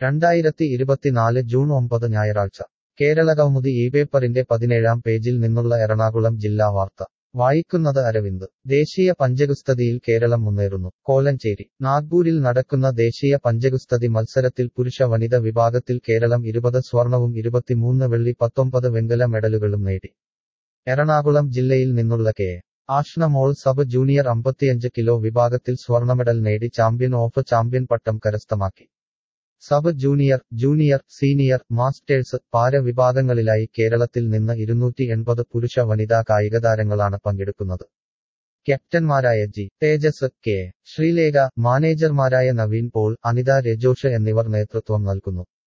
രണ്ടായിരത്തി ഇരുപത്തിനാല് ജൂൺ ഒമ്പത് ഞായറാഴ്ച കേരളകൗമുദി ഈ പേപ്പറിന്റെ പതിനേഴാം പേജിൽ നിന്നുള്ള എറണാകുളം ജില്ലാ വാർത്ത വായിക്കുന്നത് അരവിന്ദ് ദേശീയ പഞ്ചഗുസ്തതിയിൽ കേരളം മുന്നേറുന്നു കോലഞ്ചേരി നാഗ്പൂരിൽ നടക്കുന്ന ദേശീയ പഞ്ചഗുസ്തതി മത്സരത്തിൽ പുരുഷ വനിത വിഭാഗത്തിൽ കേരളം ഇരുപത് സ്വർണവും ഇരുപത്തിമൂന്ന് വെള്ളി പത്തൊമ്പത് വെങ്കല മെഡലുകളും നേടി എറണാകുളം ജില്ലയിൽ നിന്നുള്ള കെ ആഷ്ന മോൾ സബ് ജൂനിയർ അമ്പത്തിയഞ്ച് കിലോ വിഭാഗത്തിൽ സ്വർണമെഡൽ നേടി ചാമ്പ്യൻ ഓഫ് ചാമ്പ്യൻ പട്ടം കരസ്ഥമാക്കി sub junior junior senior masters para വിഭാഗങ്ങളിലായി കേരളത്തിൽ നിന്ന് ഇരുന്നൂറ്റി എൺപത് പുരുഷ വനിതാ കായികതാരങ്ങളാണ് പങ്കെടുക്കുന്നത് ക്യാപ്റ്റന്മാരായ ജി തേജസ് കെ ശ്രീലേഖ മാനേജർമാരായ നവീൻ പോൾ അനിത രജോഷ് എന്നിവർ നേതൃത്വം നൽകുന്നു